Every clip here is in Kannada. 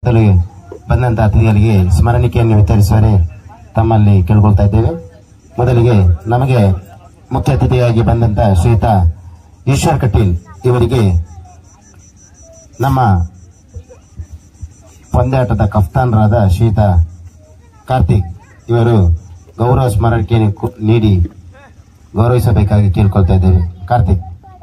ಮೊದಲು ಬಂದಂತ ಅತಿಥಿಗಳಿಗೆ ಸ್ಮರಣಿಕೆಯನ್ನು ವಿತರಿಸುವರೆ ತಮ್ಮಲ್ಲಿ ಕೇಳ್ಕೊಳ್ತಾ ಇದ್ದೇವೆ ಮೊದಲಿಗೆ ನಮಗೆ ಮುಖ್ಯ ಅತಿಥಿಯಾಗಿ ಬಂದಂತ ಶ್ರೀಯುತ ಈಶ್ವರ್ ಕಟೀಲ್ ಇವರಿಗೆ ನಮ್ಮ ಪಂದ್ಯಾಟದ ಕಫ್ತಾನರಾದ ಶ್ರೀಯುತ ಕಾರ್ತಿಕ್ ಇವರು ಗೌರವ ಸ್ಮರಣಿಕೆಯನ್ನು ಕು- ನೀಡಿ ಗೌರವಿಸಬೇಕಾಗಿ ಕೇಳ್ಕೊಳ್ತಾ ಇದ್ದೇವೆ ಕಾರ್ತಿಕ್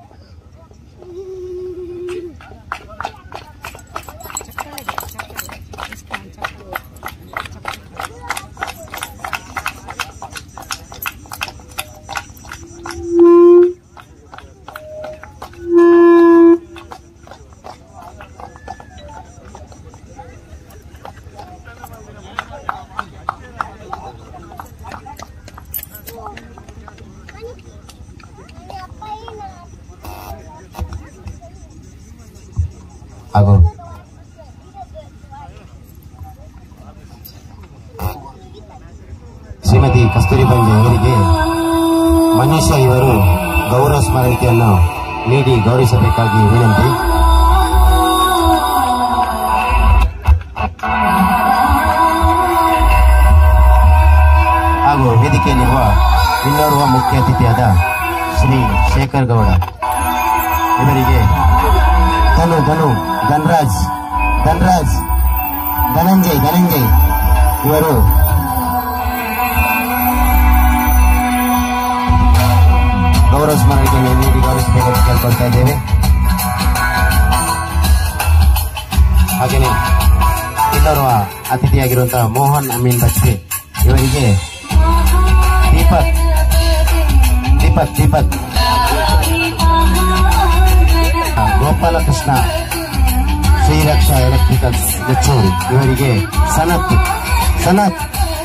ಹಾಗೂ ಶ್ರೀಮತಿ ಕಸ್ತೂರಿ ಬಂಜೆ ಅವರಿಗೆ ಮನೀಷಾ ಇವರು ಗೌರವ ಸ್ಮರಣಿಕೆಯನ್ನು ನೀಡಿ ಗೌರವಿಸಬೇಕಾಗಿ ವಿನಂತಿ ಹಾಗೂ ವೇದಿಕೆಯಲ್ಲಿರುವ ಇನ್ನೋರ್ವ ಮುಖ್ಯ ಅತಿಥಿಯಾದ ಶ್ರೀ ಶೇಖರ್ ಗೌಡ ಇವರಿಗೆ ಧನು ಧನು ಧನ್ರಾಜ್ ಧನ್ರಾಜ್ ಧನಂಜಯ್ ಧನಂಜಯ್ ಇವರು ಗೌರವ ಸ್ಮರಣಿಕೆಯನ್ನು ನೀಡಿ ಗೌರವಿಸಬೇಕೆಂದು ಕೇಳ್ಕೊಳ್ತಾ ಇದ್ದೇವೆ ಹಾಗೆಯೇ ಇನ್ನೋರ್ವ ಅತಿಥಿಯಾಗಿರುವಂತಹ ಮೋಹನ್ ಅಮೀನ್ ಬಚ್ಕೆ ಇವರಿಗೆ ದೀಪಕ್ ದೀಪಕ್ ದೀಪಕ್ ಗೋಪಾಲಕೃಷ್ಣ ಶ್ರೀರಕ್ಷಾ ಎಲೆಕ್ಟ್ರಿಕಲ್ಸ್ ಹೆಚ್ಚೂರು ಇವರಿಗೆ ಸನತ್ ಸನತ್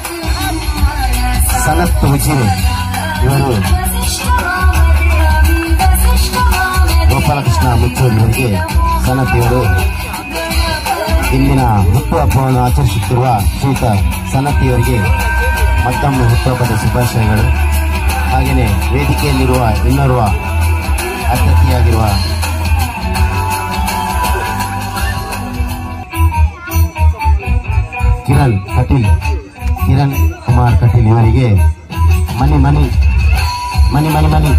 ಸನತ್ ಉಜಿರೆ ಇವರು ಗೋಪಾಲಕೃಷ್ಣ ಮುಚ್ಚೂರು ಇವರಿಗೆ ಸನತ್ ಇವರು ಇಂದಿನ ಹುಟ್ಟುಹಬ್ಬವನ್ನು ಆಚರಿಸುತ್ತಿರುವ ಶ್ರೀಯುತ ಸನತ್ ಇವರಿಗೆ ಮತ್ತೊಮ್ಮೆ ಹುಟ್ಟುಹಬ್ಬದ ಶುಭಾಶಯಗಳು ಹಾಗೆಯೇ ವೇದಿಕೆಯಲ್ಲಿರುವ ಇನ್ನೋರ್ವ ಅತಿಥಿಯಾಗಿರುವ ಕಿರಣ್ ಕಟೀಲ್ ಕಿರಣ್ ಕುಮಾರ್ ಕಟೀಲ್ ಇವರಿಗೆ ಮನಿ ಮನಿ ಮನಿ ಮನಿ ಮನಿ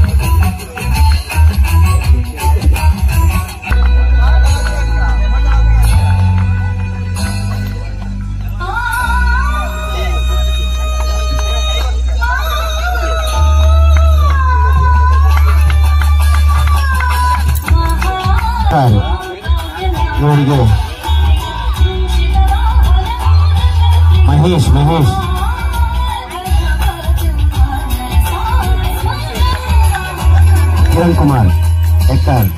ಸರ್, ಇವರಿಗೆ ಮಹೇಶ್ ಮಹೇಶ್ ಕಿರಣ್ ಕುಮಾರ್ ಎಕ್ಕರ್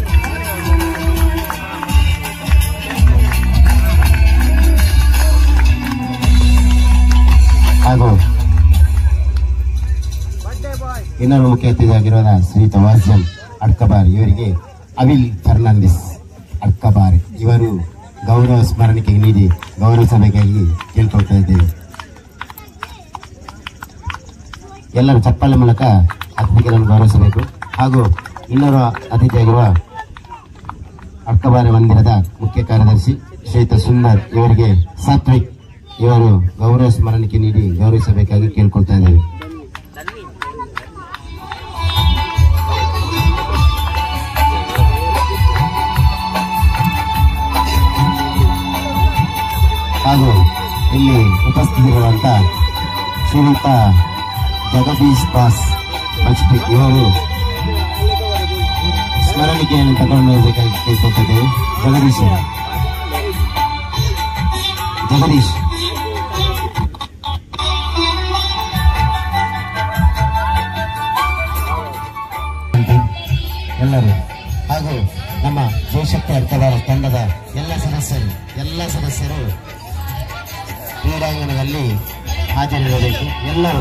ಹಾಗೂ ಇನ್ನೊಂದು ಮುಖ್ಯ ಅತಿಥಿಯಾಗಿರುವ ಶ್ರೀಯುತ ವಾಸ್ಯಂ ಅಡ್ಕಬಾರ್ ಇವರಿಗೆ ಅವಿಲ್ ಫರ್ನಾಂಡಿಸ್ ಅಡ್ಕಬಾರ್ ಇವರು ಗೌರವ ಸ್ಮರಣಿಕೆ ನೀಡಿ ಗೌರವಿಸಬೇಕಾಗಿ ಕೇಳ್ಕೊಳ್ತಾ ಇದ್ದೇವೆ ಎಲ್ಲರೂ ಚಪ್ಪಾಳೆ ಮೂಲಕ ಅತಿಥಿಗಳನ್ನು ಗೌರವಿಸಬೇಕು ಹಾಗೂ ಇನ್ನೋರ್ವ ಅತಿಥಿಯಾಗಿರುವ ಅಡ್ಕಬಾರಿ ಮಂದಿರದ ಮುಖ್ಯ ಕಾರ್ಯದರ್ಶಿ ಶ್ರೀಯುತ ಸುಂದರ್ ಇವರಿಗೆ ಸಾತ್ವಿಕ್ ಇವರು ಗೌರವ ಸ್ಮರಣಿಕೆ ನೀಡಿ ಗೌರವಿಸಬೇಕಾಗಿ ಕೇಳ್ಕೊಳ್ತಾ ಇದ್ದೇವೆ ಹಾಗೂ ಇಲ್ಲಿ ಉಪಸ್ಥಿತರಿರುವಂತ ಶ್ರೀಯುತ ಜಗದೀಶ್ ಬಾಸ್ ಬಜ್ಪೆ ಇವರು ಸ್ಮರಣಿಕೆಯನ್ನು ತಗೊಂಡು ಹೋಗಬೇಕಾಗಿ ಕೇಳ್ಕೊಳ್ತಿದ್ದೇವೆ ಜಗದೀಶ್ ಜಗದೀಶ್ ಎಲ್ಲರೂ ಹಾಗೂ ನಮ್ಮ ಜಯಶಕ್ತಿ ಅರ್ಥವಾದ ತಂಡದ ಎಲ್ಲ ಸದಸ್ಯರು ಎಲ್ಲ ಸದಸ್ಯರು ಕ್ರೀಡಾಂಗಣದಲ್ಲಿ ಹಾಜರಿರಬೇಕು ಎಲ್ಲರೂ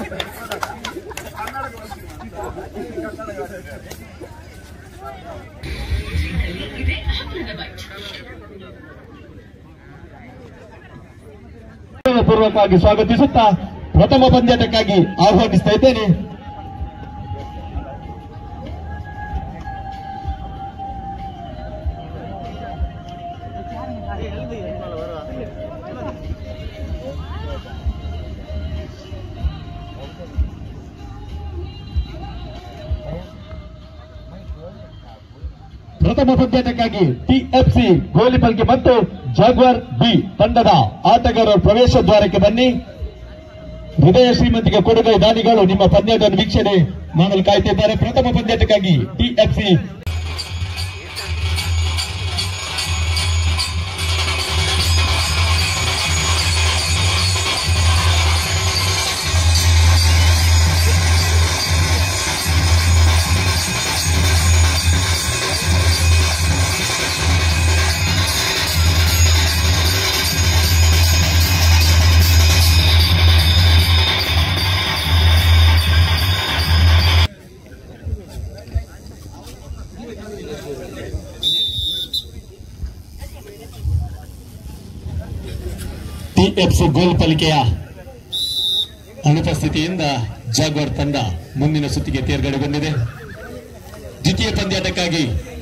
ಪೂರ್ವಕವಾಗಿ ಸ್ವಾಗತಿಸುತ್ತಾ ಪ್ರಥಮ ಪಂದ್ಯಾಟಕ್ಕಾಗಿ ಆಹ್ವಾನಿಸ್ತಾ ಇದ್ದೇನೆ ಪ್ರಥಮ ಪಂದ್ಯಾಟಕ್ಕಾಗಿ ಟಿಎಫ್ಸಿ ಗೋಲಿಪಲ್ಗೆ ಮತ್ತು ಜಾಗ್ವಾರ್ ಬಿ ತಂಡದ ಆಟಗಾರರ ಪ್ರವೇಶ ದ್ವಾರಕ್ಕೆ ಬನ್ನಿ ಹೃದಯ ಶ್ರೀಮಂತಿಗೆ ಕೊಡುಗೈ ದಾನಿಗಳು ನಿಮ್ಮ ಪಂದ್ಯವನ್ನು ವೀಕ್ಷಣೆ ಮಾಡಲು ಕಾಯ್ತಿದ್ದಾರೆ ಪ್ರಥಮ ಪಂದ್ಯಾಟಕ್ಕಾಗಿ ಟಿಎಫ್ಸಿ ಟಿಎಫ್ಸಿ ಗೋಲ್ಪಲಿಕೆಯ ಅನುಪಸ್ಥಿತಿಯಿಂದ ಜಾಗ್ವಾರ್ ತಂಡ ಮುಂದಿನ ಸುತ್ತಿಗೆ ತೇರ್ಗಡೆಗೊಂಡಿದೆ ದ್ವಿತೀಯ ಪಂದ್ಯಾಟಕ್ಕಾಗಿ